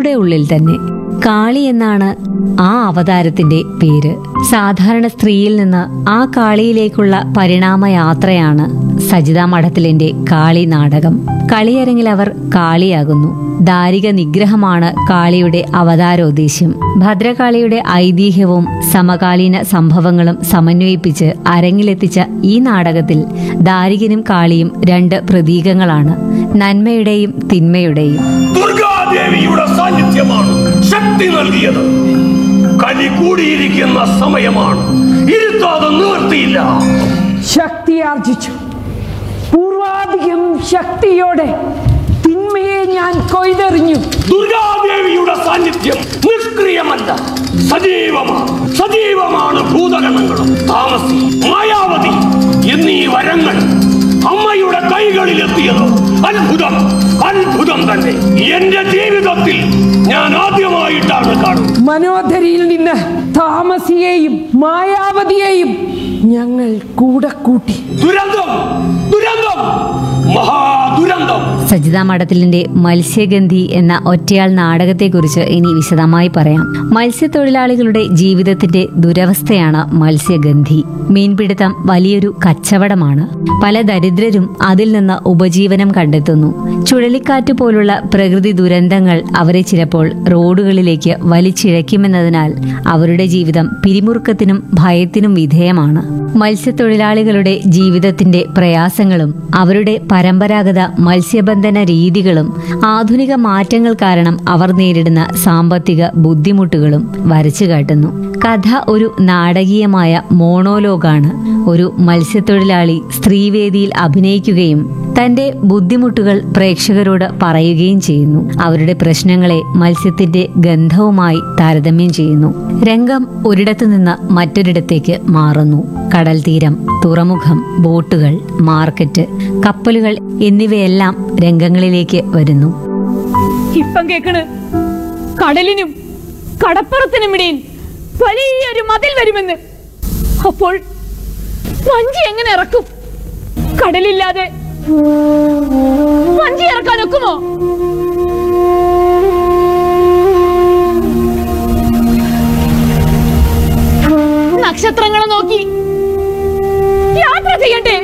അവരുടെ ഉള്ളിൽ തന്നെ കാളി എന്നാണ് ആ അവതാരത്തിന്റെ പേര് സാധാരണ സ്ത്രീയിൽ നിന്ന് ആ കാളിയിലേക്കുള്ള പരിണാമയാത്രയാണ് സജിതാ മഠത്തിലിന്റെ കാളി നാടകം കളിയരങ്ങിൽ അവർ കാളിയാകുന്നു ദാരിക നിഗ്രഹമാണ് കാളിയുടെ അവതാരോദ്ദേശ്യം ഭദ്രകാളിയുടെ ഐതിഹ്യവും സമകാലീന സംഭവങ്ങളും സമന്വയിപ്പിച്ച് അരങ്ങിലെത്തിച്ച ഈ നാടകത്തിൽ ദാരികനും കാളിയും രണ്ട് പ്രതീകങ്ങളാണ് നന്മയുടെയും തിന്മയുടെയും ദുർഗാദേവിയുടെ സാന്നിധ്യമാണ് ശക്തി നൽകിയത് കലി കൂടിയിരിക്കുന്ന സമയമാണ് ഇരുത്താതെ നിവർത്തിയില്ല ശക്തി ആർജിച്ചു പൂർവാധികം ശക്തിയോടെ തിന്മയെ ഞാൻ കൊയ്തെറിഞ്ഞു ദുർഗാദേവിയുടെ സാന്നിധ്യം നിഷ്ക്രിയമല്ല സജീവമാണ് സജീവമാണ് ഭൂതഗണങ്ങളും താമസി മായാവതി എന്നീ വരങ്ങൾ അമ്മയുടെ കൈകളിലെത്തിയത് അത്ഭുതം അത്ഭുതം തന്നെ എന്റെ ജീവിതത്തിൽ ഞാൻ ആദ്യമായിട്ടാണ് കാണുന്നത് മനോധരിയിൽ നിന്ന് താമസിയെയും മായാവതിയെയും ഞങ്ങൾ കൂടെ കൂട്ടി ദുരന്തം ദുരന്തം മഹാദുരന്തം സജിതാ മഠത്തിലിന്റെ മത്സ്യഗന്ധി എന്ന ഒറ്റയാൾ നാടകത്തെക്കുറിച്ച് ഇനി വിശദമായി പറയാം മത്സ്യത്തൊഴിലാളികളുടെ ജീവിതത്തിന്റെ ദുരവസ്ഥയാണ് മത്സ്യഗന്ധി മീൻപിടുത്തം വലിയൊരു കച്ചവടമാണ് പല ദരിദ്രരും അതിൽ നിന്ന് ഉപജീവനം കണ്ടെത്തുന്നു ചുഴലിക്കാറ്റ് പോലുള്ള പ്രകൃതി ദുരന്തങ്ങൾ അവരെ ചിലപ്പോൾ റോഡുകളിലേക്ക് വലിച്ചിഴയ്ക്കുമെന്നതിനാൽ അവരുടെ ജീവിതം പിരിമുറുക്കത്തിനും ഭയത്തിനും വിധേയമാണ് മത്സ്യത്തൊഴിലാളികളുടെ ജീവിതത്തിന്റെ പ്രയാസങ്ങളും അവരുടെ പരമ്പരാഗത മത്സ്യബന്ധന രീതികളും ആധുനിക മാറ്റങ്ങൾ കാരണം അവർ നേരിടുന്ന സാമ്പത്തിക ബുദ്ധിമുട്ടുകളും വരച്ചു കാട്ടുന്നു കഥ ഒരു നാടകീയമായ മോണോലോഗാണ് ഒരു മത്സ്യത്തൊഴിലാളി സ്ത്രീവേദിയിൽ അഭിനയിക്കുകയും തന്റെ ബുദ്ധിമുട്ടുകൾ പ്രേക്ഷകരോട് പറയുകയും ചെയ്യുന്നു അവരുടെ പ്രശ്നങ്ങളെ മത്സ്യത്തിന്റെ ഗന്ധവുമായി താരതമ്യം ചെയ്യുന്നു രംഗം ഒരിടത്തു നിന്ന് മറ്റൊരിടത്തേക്ക് മാറുന്നു കടൽ തീരം തുറമുഖം ബോട്ടുകൾ മാർക്കറ്റ് കപ്പലുകൾ എന്നിവയെല്ലാം രംഗങ്ങളിലേക്ക് വരുന്നു ഇപ്പം കേക്കണ് കടലിനും കടപ്പുറത്തിനും ഇടയിൽ വലിയൊരു മതിൽ വരുമെന്ന് അപ്പോൾ വഞ്ചി എങ്ങനെ ഇറക്കും കടലില്ലാതെ വഞ്ചി ഇറക്കാൻ ഒക്കുമോ നക്ഷത്രങ്ങളെ നോക്കി യാത്ര ചെയ്യട്ടെ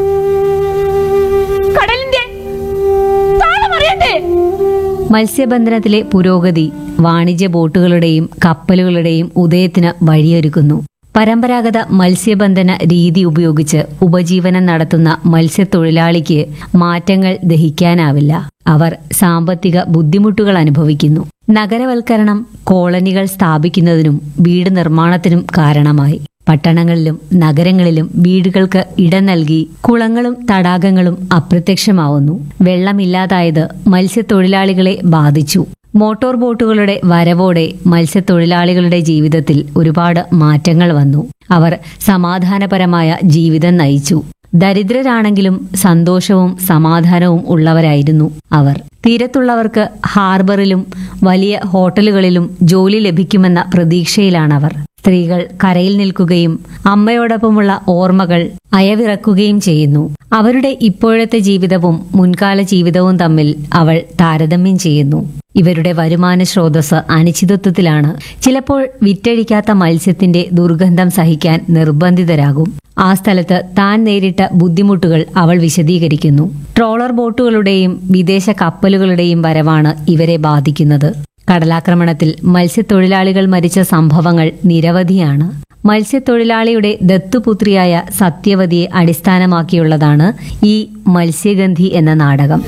കടലിന്റെ താളം അറിയട്ടെ മത്സ്യബന്ധനത്തിലെ പുരോഗതി വാണിജ്യ ബോട്ടുകളുടെയും കപ്പലുകളുടെയും ഉദയത്തിന് വഴിയൊരുക്കുന്നു പരമ്പരാഗത മത്സ്യബന്ധന രീതി ഉപയോഗിച്ച് ഉപജീവനം നടത്തുന്ന മത്സ്യത്തൊഴിലാളിക്ക് മാറ്റങ്ങൾ ദഹിക്കാനാവില്ല അവർ സാമ്പത്തിക ബുദ്ധിമുട്ടുകൾ അനുഭവിക്കുന്നു നഗരവൽക്കരണം കോളനികൾ സ്ഥാപിക്കുന്നതിനും വീട് നിർമ്മാണത്തിനും കാരണമായി പട്ടണങ്ങളിലും നഗരങ്ങളിലും വീടുകൾക്ക് ഇടം നൽകി കുളങ്ങളും തടാകങ്ങളും അപ്രത്യക്ഷമാവുന്നു വെള്ളമില്ലാതായത് മത്സ്യത്തൊഴിലാളികളെ ബാധിച്ചു മോട്ടോർ ബോട്ടുകളുടെ വരവോടെ മത്സ്യത്തൊഴിലാളികളുടെ ജീവിതത്തിൽ ഒരുപാട് മാറ്റങ്ങൾ വന്നു അവർ സമാധാനപരമായ ജീവിതം നയിച്ചു ദരിദ്രരാണെങ്കിലും സന്തോഷവും സമാധാനവും ഉള്ളവരായിരുന്നു അവർ തീരത്തുള്ളവർക്ക് ഹാർബറിലും വലിയ ഹോട്ടലുകളിലും ജോലി ലഭിക്കുമെന്ന പ്രതീക്ഷയിലാണവർ സ്ത്രീകൾ കരയിൽ നിൽക്കുകയും അമ്മയോടൊപ്പമുള്ള ഓർമ്മകൾ അയവിറക്കുകയും ചെയ്യുന്നു അവരുടെ ഇപ്പോഴത്തെ ജീവിതവും മുൻകാല ജീവിതവും തമ്മിൽ അവൾ താരതമ്യം ചെയ്യുന്നു ഇവരുടെ വരുമാന സ്രോതസ് അനിശ്ചിതത്വത്തിലാണ് ചിലപ്പോൾ വിറ്റഴിക്കാത്ത മത്സ്യത്തിന്റെ ദുർഗന്ധം സഹിക്കാൻ നിർബന്ധിതരാകും ആ സ്ഥലത്ത് താൻ നേരിട്ട ബുദ്ധിമുട്ടുകൾ അവൾ വിശദീകരിക്കുന്നു ട്രോളർ ബോട്ടുകളുടെയും വിദേശ കപ്പലുകളുടെയും വരവാണ് ഇവരെ ബാധിക്കുന്നത് കടലാക്രമണത്തിൽ മത്സ്യത്തൊഴിലാളികൾ മരിച്ച സംഭവങ്ങൾ നിരവധിയാണ് മത്സ്യത്തൊഴിലാളിയുടെ ദത്തുപുത്രിയായ സത്യവതിയെ അടിസ്ഥാനമാക്കിയുള്ളതാണ് ഈ മത്സ്യഗന്ധി എന്ന നാടകം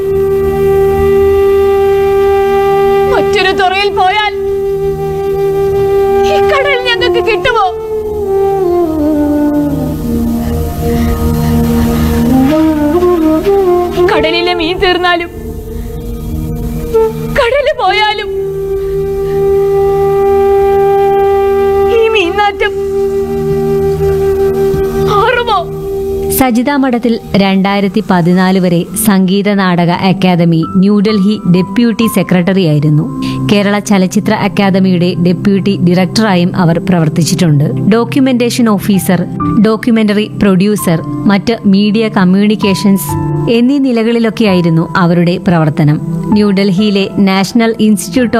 മറ്റൊരു തുറയിൽ പോയാൽ ഈ കടൽ ഞങ്ങൾക്ക് കിട്ടുമോ കടലിലെ മീൻ തീർന്നാലും കടല് പോയാലും ഈ മീൻനാറ്റം മാറുമോ സജിതാ മഠത്തിൽ രണ്ടായിരത്തി പതിനാല് വരെ സംഗീത നാടക അക്കാദമി ന്യൂഡൽഹി ഡെപ്യൂട്ടി സെക്രട്ടറിയായിരുന്നു കേരള ചലച്ചിത്ര അക്കാദമിയുടെ ഡെപ്യൂട്ടി ഡയറക്ടറായും അവർ പ്രവർത്തിച്ചിട്ടുണ്ട് ഡോക്യുമെന്റേഷൻ ഓഫീസർ ഡോക്യുമെന്ററി പ്രൊഡ്യൂസർ മറ്റ് മീഡിയ കമ്മ്യൂണിക്കേഷൻസ് എന്നീ നിലകളിലൊക്കെയായിരുന്നു അവരുടെ പ്രവർത്തനം ന്യൂഡൽഹിയിലെ നാഷണൽ ഇൻസ്റ്റിറ്റ്യൂട്ട്